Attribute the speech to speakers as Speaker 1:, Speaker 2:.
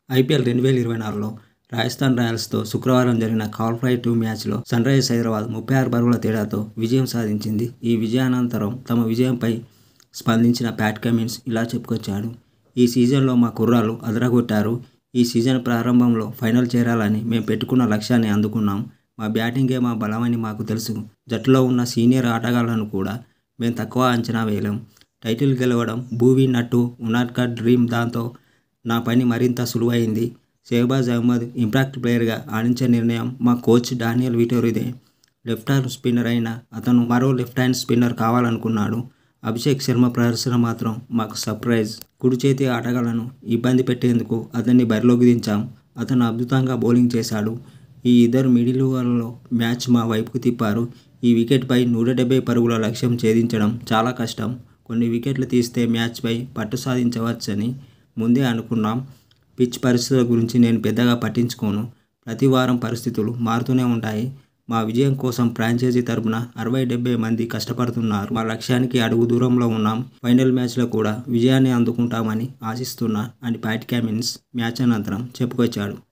Speaker 1: IPL రెండు వేల ఇరవై నాలుగులో రాజస్థాన్ రాయల్స్తో శుక్రవారం జరిగిన క్వాలిఫై టూ మ్యాచ్లో సన్ రైజర్స్ హైదరాబాద్ ముప్పై ఆరు పరుగుల తేడాతో విజయం సాధించింది ఈ విజయానంతరం తమ విజయంపై స్పందించిన ప్యాట్ కమిన్స్ ఇలా చెప్పుకొచ్చాడు ఈ సీజన్లో మా కుర్రాళ్ళు అదరగొట్టారు ఈ సీజన్ ప్రారంభంలో ఫైనల్ చేరాలని మేము పెట్టుకున్న లక్ష్యాన్ని అందుకున్నాం మా బ్యాటింగే మా బలమని మాకు తెలుసు జట్టులో ఉన్న సీనియర్ ఆటగాళ్లను కూడా మేము తక్కువ అంచనా వేయలేం టైటిల్ గెలవడం భూవీ నట్టు ఉనాట్కర్ డ్రీమ్ దాంతో నా పని మరింత సులువైంది షేహబాజ్ అహ్మద్ ఇంపాక్ట్ ప్లేయర్గా ఆడించే నిర్ణయం మా కోచ్ డానియల్ విటోరిదే లెఫ్ట్ హ్యాండ్ స్పిన్నర్ అయిన అతను మరో లెఫ్ట్ హ్యాండ్ స్పిన్నర్ కావాలనుకున్నాడు అభిషేక్ శర్మ ప్రదర్శన మాత్రం మాకు సర్ప్రైజ్ కుడి చేతి ఆటగాళ్లను ఇబ్బంది పెట్టేందుకు అతన్ని బరిలోకి దించాం అతను అద్భుతంగా బౌలింగ్ చేశాడు ఈ ఇద్దరు మిడిల్ ఓవర్లలో మ్యాచ్ మా వైపుకు తిప్పారు ఈ వికెట్పై నూట డెబ్బై పరుగుల లక్ష్యం ఛేదించడం చాలా కష్టం కొన్ని వికెట్లు తీస్తే మ్యాచ్పై పట్టు సాధించవచ్చని ముందే అనుకున్నాం పిచ్ పరిస్థితుల గురించి నేను పెద్దగా పట్టించుకోను ప్రతి వారం పరిస్థితులు మారుతూనే ఉంటాయి మా విజయం కోసం ఫ్రాంచైజీ తరపున అరవై డెబ్బై మంది కష్టపడుతున్నారు మా లక్ష్యానికి అడుగు దూరంలో ఉన్నాం ఫైనల్ మ్యాచ్లో కూడా విజయాన్ని అందుకుంటామని ఆశిస్తున్నా అని ప్యాట్ క్యామిన్స్ మ్యాచ్ అనంతరం చెప్పుకొచ్చాడు